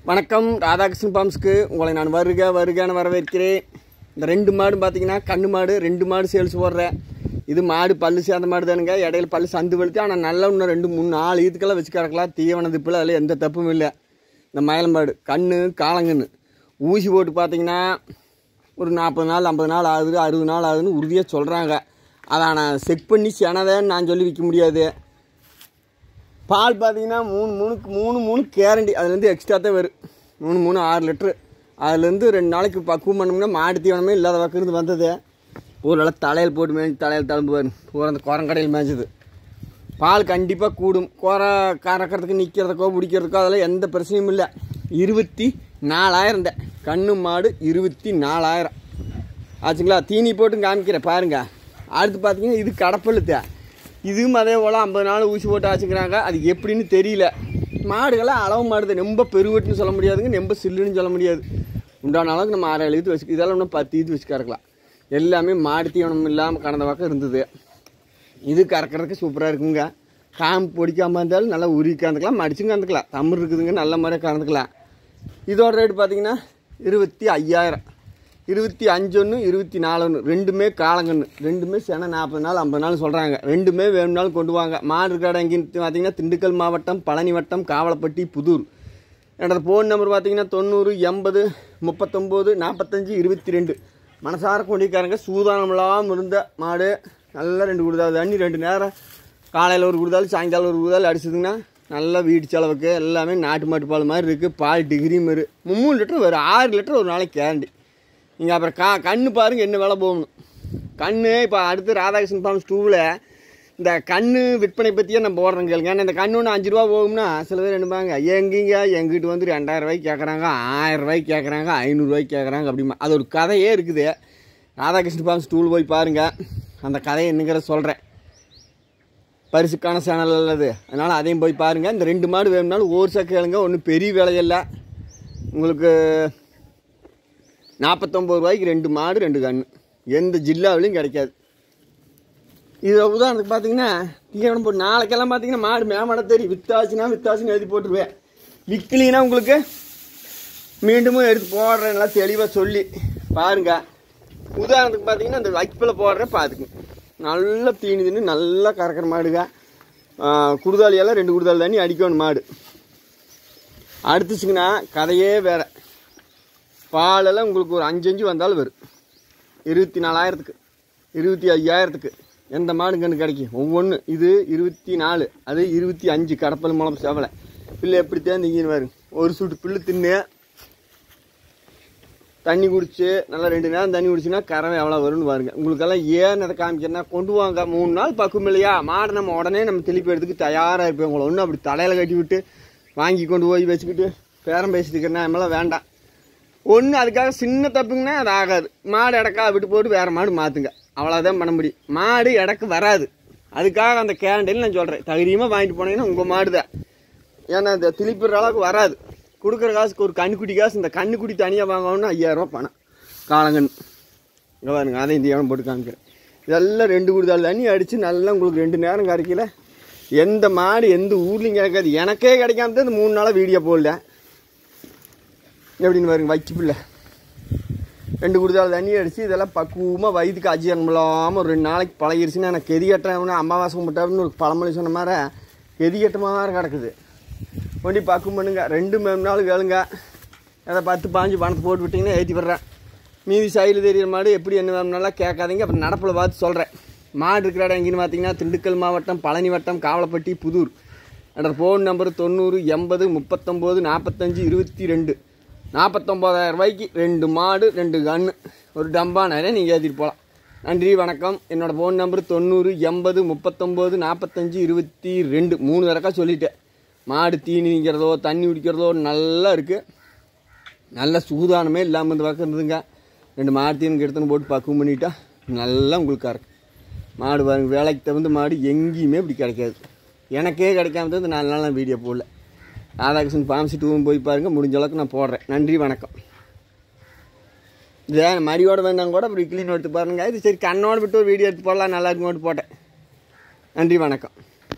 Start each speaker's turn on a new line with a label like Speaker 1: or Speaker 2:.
Speaker 1: வணக்கம் ராதாகிருஷ்ணன் பாம்ஸ்க்கு உங்களை நான் வருக வருகன்னு வரவேற்கிறேன் இந்த ரெண்டு மாடு பார்த்தீங்கன்னா கண்ணு மாடு ரெண்டு மாடு சேல்ஸ் போடுறேன் இது மாடு பல்லு சேர்ந்த மாடு தானுங்க இடையில பல்லு சந்து வெளுத்து ஆனால் நல்ல இன்னும் ரெண்டு மூணு நாலு ஈத்துக்கெல்லாம் வச்சு கறக்கலாம் தீவன திப்பில் அதில் எந்த தப்பும் இல்லை இந்த மயிலம் மாடு கண்ணு காலங்கன்னு ஊசி போட்டு பார்த்தீங்கன்னா ஒரு நாற்பது நாள் ஐம்பது நாள் ஆகுது அறுபது நாள் ஆகுதுன்னு உறுதியாக சொல்கிறாங்க அதை நான் செக் பண்ணி செனதேன்னு நான் சொல்லி விற்க முடியாது பால் பார்த்தீங்கன்னா மூணு மூணுக்கு மூணு மூணு கேரண்டி அதுலேருந்து எக்ஸ்ட்ரா தான் வரும் மூணு மூணு ஆறு லிட்ரு அதுலேருந்து ரெண்டு நாளைக்கு பக்குவம் பண்ணோம்னா மாடு தீவனமே இல்லாத பக்கம் இருந்து வந்தது ஒரு நாள் தலையில் போட்டு மேய்ச்சி தலையில் தழும்பு வரும் பூரா அந்த குரங்கடையில் மேய்ச்சது பால் கண்டிப்பாக கூடும் குறை கறக்கிறதுக்கு நிற்கிறதுக்கோ பிடிக்கிறதுக்கோ அதெல்லாம் எந்த பிரச்சனையும் இல்லை இருபத்தி நாலாயிரம் தான் கண்ணு மாடு இருபத்தி நாலாயிரம் ஆச்சுங்களா தீனி போட்டு காமிக்கிறேன் பாருங்க அடுத்து பார்த்தீங்கன்னா இது கடப்பழுத்த இதுவும் அதே போல் ஐம்பது நாள் ஊசி போட்டு ஆச்சுக்கிறாங்க அது எப்படின்னு தெரியல மாடுகள்லாம் அளவு மாடுது ரொம்ப பெருவெட்டுன்னு சொல்ல முடியாதுங்க ரொம்ப சில்லுன்னு சொல்ல முடியாது உண்டான அளவுக்கு நம்ம ஆறு ஏழு இது வச்சு இதெல்லாம் இன்னும் பத்து இது வச்சு கறக்கலாம் எல்லாமே மாடு தீவனம் இல்லாமல் கடந்த பக்கம் இருந்தது இது கறக்கிறதுக்கு சூப்பராக இருக்குங்க காம்பு பொடிக்காமல் இருந்தாலும் நல்லா உருவி கறந்துக்கலாம் மடிச்சும் கறந்துக்கலாம் தமிழ் இருக்குதுங்க நல்ல மாதிரியாக கறந்துக்கலாம் இதோட ரேட் பார்த்தீங்கன்னா இருபத்தி ஐயாயிரம் இருபத்தி அஞ்சு ஒன்று இருபத்தி நாலு ஒன்று ரெண்டுமே காலங்கன்று ரெண்டுமே சென நாற்பது நாள் ஐம்பது நாள் சொல்கிறாங்க ரெண்டுமே வேணும்னாலும் கொண்டு வாங்க மாடு கடை எங்கேன்னு பார்த்தீங்கன்னா திண்டுக்கல் மாவட்டம் பழனி வட்டம் காவலப்பட்டி புதூர் என்னோட ஃபோன் நம்பர் பார்த்தீங்கன்னா தொண்ணூறு எண்பது முப்பத்தொம்போது நாற்பத்தஞ்சு இருபத்தி ரெண்டு மனசார கொண்டிருக்காருங்க சூதானம் இல்லாமல் இருந்த மாடு நல்லா ரெண்டு குடுதால் தண்ணி ரெண்டு நேரம் காலையில் ஒரு குடுதால் சாயங்காலம் ஒரு குடுதால் அடிச்சதுங்கன்னா நல்லா வீட்டு செலவுக்கு எல்லாமே நாட்டு மாட்டு பால் மாதிரி இருக்குது பால் டிகிரி மாரி மூணு லிட்டர் வரும் ஆறு லிட்டர் ஒரு நாளைக்கு கேரண்டி நீங்கள் அப்புறம் கா கண்ணு பாருங்கள் என்ன விலை போகணும் கண்ணு இப்போ அடுத்து ராதாகிருஷ்ணன் ஃபார்ம்ஸ் டூவில் இந்த கண்ணு விற்பனை பற்றியே நான் போடுறேன் கேளுங்க ஏன்னா இந்த கண்ணு ஒன்று அஞ்சு ரூபா போகும்னா சில பேர் என்னப்பாங்க எங்கேங்க எங்கிட்ட வந்து ரெண்டாயிரம் ரூபாய்க்கு கேட்குறாங்க ஆயிரம் ரூபாய்க்கு கேட்குறாங்க ஐநூறுரூவாய்க்கு கேட்குறாங்க அப்படிமா அது ஒரு கதையே இருக்குது ராதாகிருஷ்ணன் ஃபார்ம்ஸ் டூல் போய் பாருங்கள் அந்த கதையை என்னங்கிறத சொல்கிறேன் பரிசுக்கான சேனல் அல்லது அதனால் அதையும் போய் பாருங்கள் இந்த ரெண்டு மாடு வேணும்னாலும் ஒரு சக்க கேளுங்க ஒன்றும் பெரிய விலையில்லை உங்களுக்கு நாற்பத்தொம்பது ரூபாய்க்கு ரெண்டு மாடு ரெண்டு கன்று எந்த ஜில்லாவிலையும் கிடைக்காது இது உதாரணத்துக்கு பார்த்தீங்கன்னா தீவனம் போட்டு நாளைக்கெல்லாம் பார்த்தீங்கன்னா மாடு மேமாட தெரியும் வித்தாச்சுன்னா வித்தாச்சுன்னு எழுதி போட்டுருவேன் விற்கலினா உங்களுக்கு மீண்டும் எடுத்து போடுறேன் நல்லா தெளிவாக சொல்லி பாருங்க உதாரணத்துக்கு பார்த்தீங்கன்னா இந்த வைப்பில் போடுற பார்த்துக்குங்க நல்லா தீனி தின்னு நல்லா கறக்கிற மாடுங்க குடுதாலியெல்லாம் ரெண்டு குடுதாலி தண்ணி அடிக்கணும் மாடு அடுத்துச்சுங்கன்னா கதையே வேற பாலெல்லாம் உங்களுக்கு ஒரு அஞ்சு அஞ்சு வந்தாலும் வரும் இருபத்தி நாலாயிரத்துக்கு இருபத்தி ஐயாயிரத்துக்கு எந்த மாடு கன்று கிடைக்கும் ஒவ்வொன்று இது இருபத்தி நாலு அது இருபத்தி அஞ்சு கடப்பல் மூலம் சேவலை பில்லு எப்படி தேர்ந்தீங்கன்னு பாருங்க ஒரு சூட்டு பில்லு தின்னு தண்ணி குடிச்சு நல்லா ரெண்டு நேரம் தண்ணி குடிச்சுன்னா கறவை எவ்வளோ வரும்னு பாருங்க உங்களுக்கெல்லாம் ஏன் அதை காமிக்கிறேன்னா கொண்டு வாங்க மூணு நாள் பக்குவம் இல்லையா மாடை நம்ம உடனே நம்ம திருப்பி எடுத்துக்கு தயாராக இருப்போம் உங்களை ஒன்றும் அப்படி தலையில் கட்டி விட்டு வாங்கி கொண்டு போய் வச்சுக்கிட்டு பேரம் பேசிட்டு இருக்கிறேன்னா நம்மளாம் வேண்டாம் ஒன்று அதுக்காக சின்ன தப்புங்கன்னா அது ஆகாது மாடு இடக்கா விட்டு போட்டு வேறு மாடு மாற்றுங்க அவ்வளோதான் பண்ண முடியும் மாடு இடக்கு வராது அதுக்காக அந்த கேண்டில் நான் சொல்கிறேன் தைரியமாக வாங்கிட்டு போனீங்கன்னா உங்கள் மாடு தான் ஏன்னா இந்த திளிப்புற அளவுக்கு வராது கொடுக்குற காசுக்கு ஒரு கண்ணுக்குட்டி காசு இந்த கண்ணுக்குட்டி தனியாக வாங்கணும்னா ஐயாயிரரூவா பணம் காலங்கன் இங்கே பாருங்க அதை இந்த இடம் போட்டு காமிக்கிறேன் இதெல்லாம் ரெண்டு குடுதால் தண்ணி அடித்து நல்லா உங்களுக்கு ரெண்டு நேரம் கிடைக்கல எந்த மாடு எந்த ஊர்லேயும் கிடைக்காது எனக்கே கிடைக்காம தான் இந்த மூணு நாளாக வீடியோ போடல எப்படின்னு பாருங்க வைக்கு பிள்ளை ரெண்டு குடுதால் தண்ணி அடித்து இதெல்லாம் பக்குவமாக வயிற்றுக்கு அஜீரணம் இல்லாமல் ஒரு ரெண்டு நாளைக்கு பழகிருச்சுன்னா எனக்கு கெதி கட்டுறேன் அமாவாசை கும்பிட்டாருன்னு ஒரு பழமொழி சொன்ன மாதிரி கெதி கட்ட மாதிரி கிடக்குது வண்டி பக்குவம் பண்ணுங்க ரெண்டு மூணு நாள் கேளுங்க அதை பத்து பாஞ்சு பணத்தை போட்டு விட்டிங்கன்னா ஏற்றி விட்றேன் மீதி சைடில் தெரியிற மாடு எப்படி என்ன வேணும்னாலாம் கேட்காதீங்க அப்புறம் நடப்பில் பார்த்து சொல்கிறேன் மாடு இருக்கிற இடம் எங்கேன்னு பார்த்தீங்கன்னா திண்டுக்கல் மாவட்டம் பழனி வட்டம் காவலப்பட்டி புதூர் என்னோட ஃபோன் நம்பர் தொண்ணூறு எண்பது முப்பத்தொம்போது நாற்பத்தஞ்சு இருபத்தி ரெண்டு நாற்பத்தொம்போதாயிரம் ரூபாய்க்கு ரெண்டு மாடு ரெண்டு கன்று ஒரு டம்பா நிறைய நீங்கள் ஏற்றிட்டு போகலாம் நன்றி வணக்கம் என்னோடய ஃபோன் நம்பர் தொண்ணூறு எண்பது முப்பத்தொம்போது நாற்பத்தஞ்சு இருபத்தி ரெண்டு மூணு தடக்கா சொல்லிட்டேன் மாடு தீனி நிற்கிறதோ தண்ணி குடிக்கிறதோ நல்லா இருக்குது நல்ல சூதானமே இல்லாமல் இந்த பக்கம் இருந்துங்க ரெண்டு மாடு தீனுக்கு எடுத்துன்னு போட்டு பக்குவம் பண்ணிட்டா நல்லா உங்களுக்கு கறக்கு மாடு பாருங்க வேலைக்கு தகுந்த மாடு எங்கேயுமே இப்படி கிடைக்காது எனக்கே கிடைக்காம தான் இந்த நாலு நாள் நான் வீடியோ போடல ராதாகிருஷ்ணன் பாம்சி டூவும் போய் பாருங்கள் முடிஞ்ச அளவுக்கு நான் போடுறேன் நன்றி வணக்கம் இதை மடியோட வேண்டாம் கூட அப்புறம் கிளீன் எடுத்து பாருங்க இது சரி கண்ணோட விட்டு ஒரு வீடியோ எடுத்து போடலாம் நல்லா இருக்குமோட்டு போட்டேன் நன்றி வணக்கம்